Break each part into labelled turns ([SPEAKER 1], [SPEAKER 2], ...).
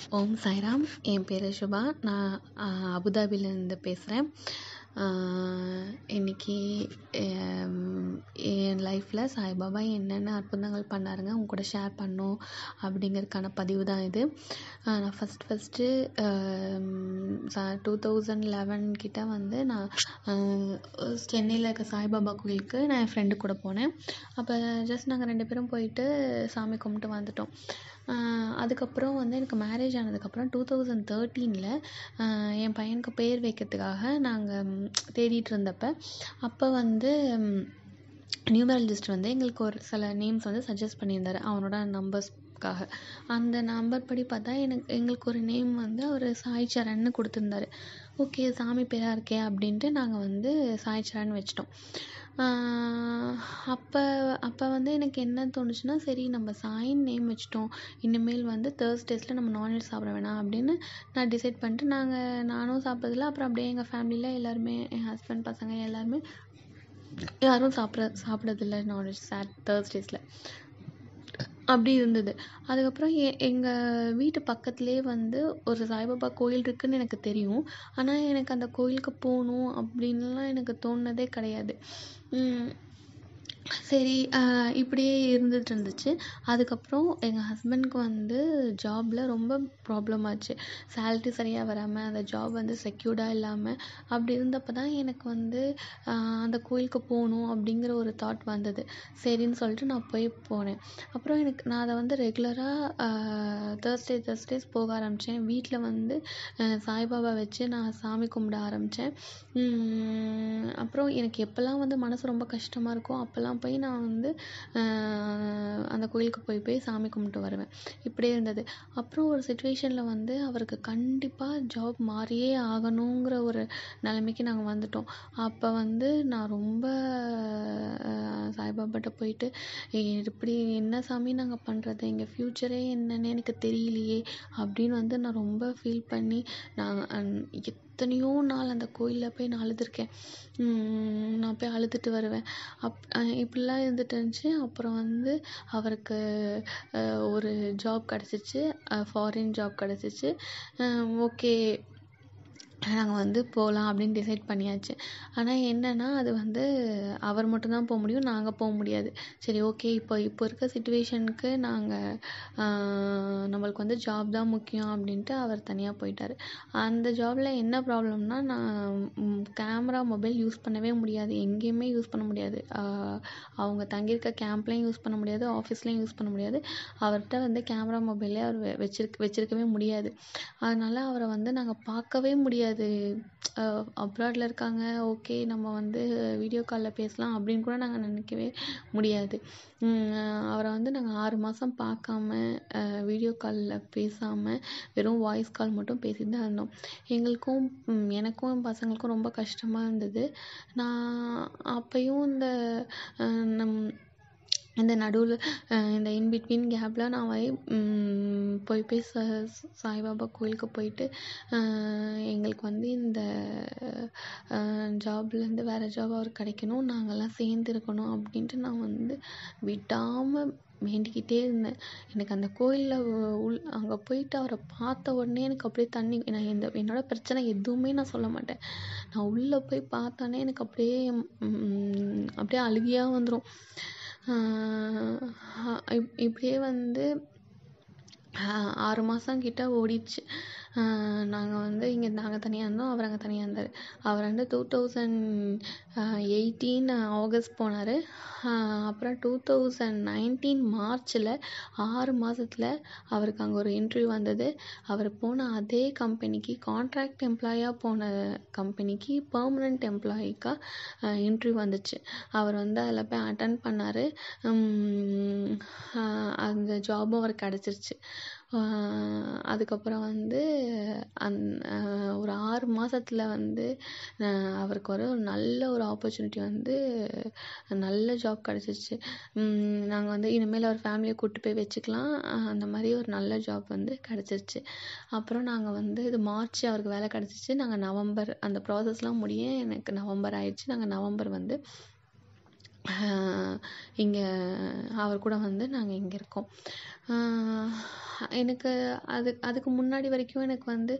[SPEAKER 1] ஓம் சாய்ராம் என் பேர் சுபா நான் அபுதாபிலேருந்து பேசுகிறேன் இன்றைக்கி என் லைஃப்பில் சாய்பாபா என்னென்ன அற்புதங்கள் பண்ணாருங்க உங்க கூட ஷேர் பண்ணணும் அப்படிங்கிறதுக்கான பதிவு தான் இது நான் first first two thousand eleven கிட்ட வந்து நான் சென்னையில் இருக்க சாய்பாபா கோயிலுக்கு நான் என் ஃப்ரெண்டு கூட போனேன் அப்போ ஜஸ்ட் நாங்கள் ரெண்டு பேரும் போயிட்டு சாமி கும்பிட்டு வந்துட்டோம் அதுக்கப்புறம் வந்து எனக்கு மேரேஜ் ஆனதுக்கப்புறம் டூ தௌசண்ட் தேர்ட்டீனில் என் பையனுக்கு பேர் வைக்கிறதுக்காக நாங்கள் தேடிட்டு இருந்தப்போ அப்போ வந்து நியூமராலஜிஸ்ட் வந்து எங்களுக்கு ஒரு சில நேம்ஸ் வந்து சஜஸ்ட் பண்ணியிருந்தார் அவனோட நம்பர்ஸ்க்காக அந்த நம்பர் படி பார்த்தா எனக்கு எங்களுக்கு ஒரு நேம் வந்து அவர் சாய் சரண்னு கொடுத்துருந்தாரு ஓகே சாமி பேராக இருக்கே அப்படின்ட்டு நாங்கள் வந்து சாய் சரண் வச்சிட்டோம் அப்போ அப்போ வந்து எனக்கு என்ன தோணுச்சுன்னா சரி நம்ம சாயின் நேம் வச்சிட்டோம் இனிமேல் வந்து தேர்ஸ்டேஸில் நம்ம நான்வெஜ் சாப்பிட வேணாம் அப்படின்னு நான் டிசைட் பண்ணிட்டு நாங்கள் நானும் சாப்பிட்றதில்ல அப்புறம் அப்படியே எங்கள் ஃபேமிலியில் எல்லாருமே என் ஹஸ்பண்ட் பசங்க எல்லாருமே யாரும் சாப்பிட்ற சாப்பிட்றதில்ல நான்வெஜ் சாட் தேர்ஸ்டேஸில் அப்படி இருந்தது அதுக்கப்புறம் எ எங்கள் வீட்டு பக்கத்துலேயே வந்து ஒரு சாய்பாபா கோயில் இருக்குதுன்னு எனக்கு தெரியும் ஆனால் எனக்கு அந்த கோயிலுக்கு போகணும் அப்படின்லாம் எனக்கு தோணுனதே கிடையாது சரி இப்படியே இருந்துட்டு இருந்துச்சு அதுக்கப்புறம் எங்கள் ஹஸ்பண்டுக்கு வந்து ஜாபில் ரொம்ப ப்ராப்ளம் ஆச்சு சேல்ரி சரியாக வராமல் அந்த ஜாப் வந்து செக்யூர்டாக இல்லாமல் அப்படி இருந்தப்போ தான் எனக்கு வந்து அந்த கோயிலுக்கு போகணும் அப்படிங்கிற ஒரு தாட் வந்தது சரின்னு சொல்லிட்டு நான் போய் போனேன் அப்புறம் எனக்கு நான் அதை வந்து ரெகுலராக தேர்ஸ்டே தேர்ஸ்டேஸ் போக ஆரம்பித்தேன் வீட்டில் வந்து சாய்பாபா வச்சு நான் சாமி கும்பிட ஆரம்பித்தேன் அப்புறம் எனக்கு எப்போல்லாம் வந்து மனசு ரொம்ப கஷ்டமாக இருக்கோ அப்போல்லாம் போய் நான் வந்து அந்த கோயிலுக்கு போய் போய் சாமி கும்பிட்டு வருவேன் இப்படியே இருந்தது அப்புறம் ஒரு சுச்சுவேஷனில் வந்து அவருக்கு கண்டிப்பாக ஜாப் மாறியே ஆகணுங்கிற ஒரு நிலைமைக்கு நாங்கள் வந்துட்டோம் அப்போ வந்து நான் ரொம்ப சாய்பாபாட்ட போயிட்டு இப்படி என்ன சாமி நாங்கள் பண்ணுறது எங்கள் ஃப்யூச்சரே என்னன்னு எனக்கு தெரியலையே அப்படின்னு வந்து நான் ரொம்ப ஃபீல் பண்ணி நான் எத்தனையோ நாள் அந்த கோயிலில் போய் நான் அழுதுருக்கேன் நான் போய் அழுதுட்டு வருவேன் அப் இப்படிலாம் இருந்துட்டு இருந்துச்சு அப்புறம் வந்து அவருக்கு ஒரு ஜாப் கிடச்சிச்சு ஃபாரின் ஜாப் கிடச்சிச்சு ஓகே நாங்கள் வந்து போகலாம் அப்படின்னு டிசைட் பண்ணியாச்சு ஆனால் என்னென்னா அது வந்து அவர் மட்டும்தான் போக முடியும் நாங்கள் போக முடியாது சரி ஓகே இப்போ இப்போ இருக்க சுச்சுவேஷனுக்கு நாங்கள் நம்மளுக்கு வந்து ஜாப் தான் முக்கியம் அப்படின்ட்டு அவர் தனியாக போயிட்டார் அந்த ஜாபில் என்ன ப்ராப்ளம்னா நான் கேமரா மொபைல் யூஸ் பண்ணவே முடியாது எங்கேயுமே யூஸ் பண்ண முடியாது அவங்க தங்கியிருக்க கேம்ப்லேயும் யூஸ் பண்ண முடியாது ஆஃபீஸ்லேயும் யூஸ் பண்ண முடியாது அவர்கிட்ட வந்து கேமரா மொபைலே அவர் வச்சிருக்க வச்சிருக்கவே முடியாது அதனால் அவரை வந்து நாங்கள் பார்க்கவே முடியாது முடியாது அப்ராடில் இருக்காங்க ஓகே நம்ம வந்து வீடியோ காலில் பேசலாம் அப்படின்னு கூட நாங்கள் நினைக்கவே முடியாது அவரை வந்து நாங்கள் ஆறு மாதம் பார்க்காம வீடியோ காலில் பேசாமல் வெறும் வாய்ஸ் கால் மட்டும் பேசிட்டு தான் இருந்தோம் எங்களுக்கும் எனக்கும் பசங்களுக்கும் ரொம்ப கஷ்டமாக இருந்தது நான் அப்பையும் இந்த நம் இந்த நடுவில் இந்த இன்பிட்வீன் கேப்பில் நான் போய் போய் போய் ச சாய்பாபா கோயிலுக்கு போயிட்டு எங்களுக்கு வந்து இந்த ஜாப்லேருந்து வேறு ஜாப் அவர் கிடைக்கணும் நாங்கள்லாம் சேர்ந்து இருக்கணும் அப்படின்ட்டு நான் வந்து விடாமல் வேண்டிக்கிட்டே இருந்தேன் எனக்கு அந்த கோயிலில் உள் அங்கே போயிட்டு அவரை பார்த்த உடனே எனக்கு அப்படியே தண்ணி நான் இந்த என்னோட பிரச்சனை எதுவுமே நான் சொல்ல மாட்டேன் நான் உள்ளே போய் பார்த்தோன்னே எனக்கு அப்படியே அப்படியே அழுகியாக வந்துடும் இப் இப்படியே வந்து ஆறு மாதம் கிட்ட ஓடிடுச்சு நாங்கள் வந்து இங்கே நாங்கள் தனியாக இருந்தோம் அவர் அங்கே தனியாக இருந்தார் அவர் வந்து டூ தௌசண்ட் எயிட்டீன் ஆகஸ்ட் போனார் அப்புறம் டூ தௌசண்ட் நைன்டீன் மார்ச்சில் ஆறு மாதத்தில் அவருக்கு அங்கே ஒரு இன்டர்வியூ வந்தது அவர் போன அதே கம்பெனிக்கு கான்ட்ராக்ட் எம்ப்ளாயாக போன கம்பெனிக்கு பர்மனண்ட் எம்ப்ளாயிக்காக இன்டர்வியூ வந்துச்சு அவர் வந்து அதில் போய் அட்டன் பண்ணார் அந்த ஜாபும் அவருக்கு கிடச்சிருச்சு அதுக்கப்புறம் வந்து அந் ஒரு ஆறு மாதத்துல வந்து அவருக்கு ஒரு நல்ல ஒரு ஆப்பர்ச்சுனிட்டி வந்து நல்ல ஜாப் கிடச்சிருச்சு நாங்கள் வந்து இனிமேல் அவர் ஃபேமிலியை கூப்பிட்டு போய் வச்சுக்கலாம் அந்த மாதிரி ஒரு நல்ல ஜாப் வந்து கிடச்சிருச்சு அப்புறம் நாங்கள் வந்து இது மார்ச் அவருக்கு வேலை கிடச்சிச்சு நாங்கள் நவம்பர் அந்த ப்ராசஸ்லாம் முடிய எனக்கு நவம்பர் ஆயிடுச்சு நாங்கள் நவம்பர் வந்து இங்கே அவர் கூட வந்து நாங்கள் இங்கே இருக்கோம் எனக்கு அது அதுக்கு முன்னாடி வரைக்கும் எனக்கு வந்து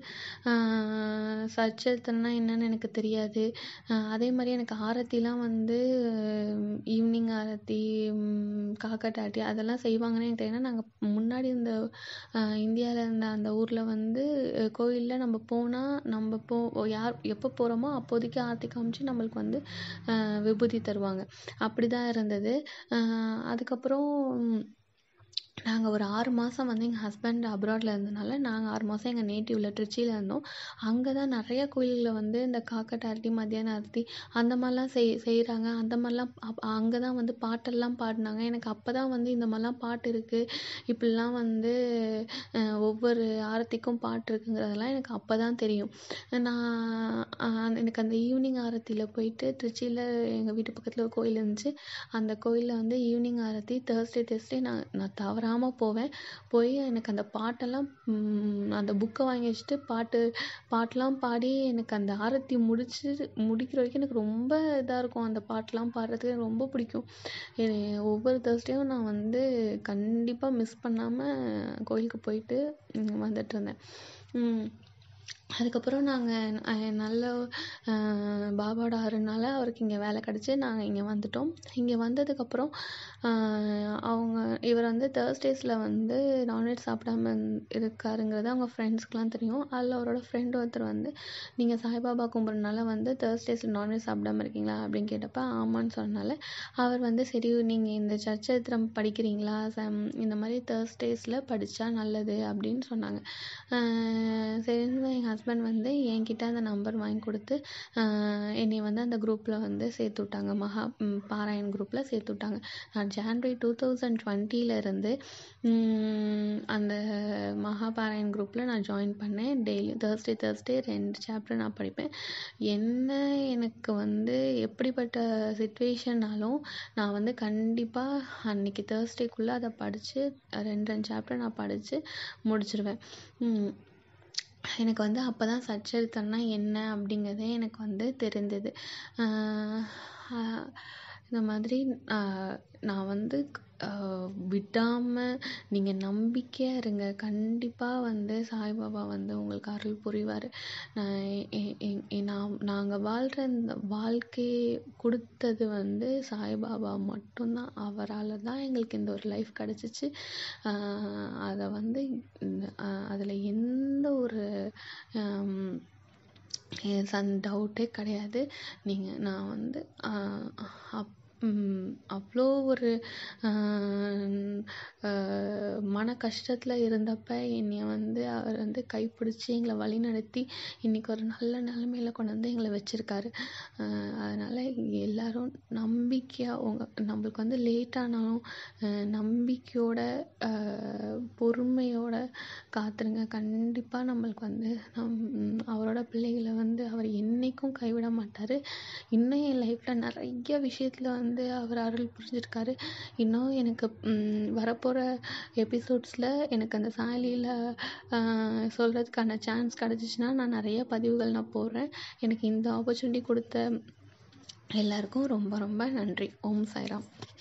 [SPEAKER 1] சச்சரித்தம்னா என்னன்னு எனக்கு தெரியாது அதே மாதிரி எனக்கு ஆரத்திலாம் வந்து ஈவினிங் ஆரத்தி காக்கட்டாட்டி அதெல்லாம் செய்வாங்கன்னு எனக்கு தெரியும் ஏன்னா நாங்கள் முன்னாடி இந்த இந்தியாவில் இருந்த அந்த ஊரில் வந்து கோயிலில் நம்ம போனால் நம்ம போ யார் எப்போ போகிறோமோ அப்போதைக்கு ஆரத்தி காமிச்சு நம்மளுக்கு வந்து விபூதி தருவாங்க அப்படி தான் இருந்தது அதுக்கப்புறம் நாங்கள் ஒரு ஆறு மாதம் வந்து எங்கள் ஹஸ்பண்ட் அப்ராடில் இருந்தனால நாங்கள் ஆறு மாதம் எங்கள் நேட்டிவில் ட்ரிச்சியில் இருந்தோம் அங்கே தான் நிறைய கோயில்களில் வந்து இந்த காக்கட்ட ஆரத்தி மத்தியான ஆரத்தி அந்த மாதிரிலாம் செய் செய்கிறாங்க அந்த மாதிரிலாம் அப் அங்கே தான் வந்து பாட்டெல்லாம் பாடினாங்க எனக்கு அப்போ தான் வந்து இந்த மாதிரிலாம் பாட்டு இருக்குது இப்படிலாம் வந்து ஒவ்வொரு ஆரத்திக்கும் பாட்டு இருக்குங்கிறதெல்லாம் எனக்கு அப்போ தான் தெரியும் நான் எனக்கு அந்த ஈவினிங் ஆரத்தியில் போயிட்டு திருச்சியில் எங்கள் வீட்டு பக்கத்தில் ஒரு கோயில் இருந்துச்சு அந்த கோயிலில் வந்து ஈவினிங் ஆரத்தி தேர்ஸ்டே தேர்ஸ்டே நான் நான் தவறாமல் போவேன் போய் எனக்கு அந்த பாட்டெல்லாம் அந்த புக்கை வாங்கி வச்சுட்டு பாட்டு பாட்டெலாம் பாடி எனக்கு அந்த ஆரத்தி முடிச்சு முடிக்கிற வரைக்கும் எனக்கு ரொம்ப இதாக இருக்கும் அந்த பாட்டெலாம் பாடுறதுக்கு எனக்கு ரொம்ப பிடிக்கும் ஒவ்வொரு தேர்ஸ்டேயும் நான் வந்து கண்டிப்பாக மிஸ் பண்ணாமல் கோயிலுக்கு போயிட்டு வந்துட்டுருந்தேன் அதுக்கப்புறம் நாங்கள் நல்ல பாபாவோட அருள்னால அவருக்கு இங்கே வேலை கிடச்சி நாங்கள் இங்கே வந்துட்டோம் இங்கே வந்ததுக்கப்புறம் அவங்க இவர் வந்து தேர்ஸ்டேஸில் வந்து நான்வெஜ் சாப்பிடாம இருக்காருங்கிறது அவங்க ஃப்ரெண்ட்ஸ்க்குலாம் தெரியும் அதில் அவரோட ஃப்ரெண்ட் ஒருத்தர் வந்து நீங்கள் சாய்பாபா கும்பிட்றனால வந்து தேர்ஸ்டேஸில் நான்வெஜ் சாப்பிடாம இருக்கீங்களா அப்படின்னு கேட்டப்ப ஆமான்னு சொன்னனால அவர் வந்து சரி நீங்கள் இந்த சச்சரித்திரம் படிக்கிறீங்களா சம் இந்த மாதிரி தேர்ஸ்டேஸில் படித்தா நல்லது அப்படின்னு சொன்னாங்க சரின்னு எங்கள் ஹஸ்பண்ட் வந்து என்கிட்ட அந்த நம்பர் வாங்கி கொடுத்து என்னை வந்து அந்த குரூப்பில் வந்து சேர்த்து விட்டாங்க மகா பாராயண் குரூப்பில் சேர்த்து விட்டாங்க நான் ஜான்வரி டூ தௌசண்ட் டுவெண்ட்டிலேருந்து அந்த மகா பாராயண் குரூப்பில் நான் ஜாயின் பண்ணேன் டெய்லி தேர்ஸ்டே தேர்ஸ்டே ரெண்டு சாப்டர் நான் படிப்பேன் என்ன எனக்கு வந்து எப்படிப்பட்ட சுச்சுவேஷன்னாலும் நான் வந்து கண்டிப்பாக அன்றைக்கி தேர்ஸ்டேக்குள்ளே அதை படித்து ரெண்டு ரெண்டு சாப்டர் நான் படித்து முடிச்சிருவேன் எனக்கு வந்து அப்போ தான் சச்சரித்தம்னா என்ன அப்படிங்கிறதே எனக்கு வந்து தெரிந்தது இந்த மாதிரி நான் வந்து விடாமல் நீங்கள் நம்பிக்கையாக இருங்க கண்டிப்பாக வந்து சாய்பாபா வந்து உங்களுக்கு அருள் புரிவார் நான் நாங்கள் வாழ்கிற இந்த வாழ்க்கையை கொடுத்தது வந்து சாய்பாபா மட்டும்தான் அவரால் தான் எங்களுக்கு இந்த ஒரு லைஃப் கிடச்சிச்சு அதை வந்து அதில் எந்த ஒரு சந் டவுட்டே கிடையாது நீங்கள் நான் வந்து அப் அவ்வளோ ஒரு மன கஷ்டத்தில் இருந்தப்போ என்னைய வந்து அவர் வந்து கைப்பிடிச்சி எங்களை வழிநடத்தி இன்றைக்கி ஒரு நல்ல நிலமையில கொண்டு வந்து எங்களை வச்சுருக்காரு அதனால் எல்லோரும் நம்பிக்கையாக உங்கள் நம்மளுக்கு வந்து லேட்டானாலும் நம்பிக்கையோட பொறுமையோட காத்திருங்க கண்டிப்பாக நம்மளுக்கு வந்து நம் அவரோட பிள்ளைகளை வந்து அவர் என்றைக்கும் கைவிட மாட்டார் இன்னும் என் லைஃப்பில் நிறைய விஷயத்தில் வந்து வந்து அவர் அருள் புரிஞ்சிருக்காரு இன்னும் எனக்கு வரப்போகிற எபிசோட்ஸில் எனக்கு அந்த சாயலியில் சொல்கிறதுக்கான சான்ஸ் கிடச்சிச்சின்னா நான் நிறைய பதிவுகள் நான் போடுறேன் எனக்கு இந்த ஆப்பர்ச்சுனிட்டி கொடுத்த எல்லாருக்கும் ரொம்ப ரொம்ப நன்றி ஓம் சாய்ராம்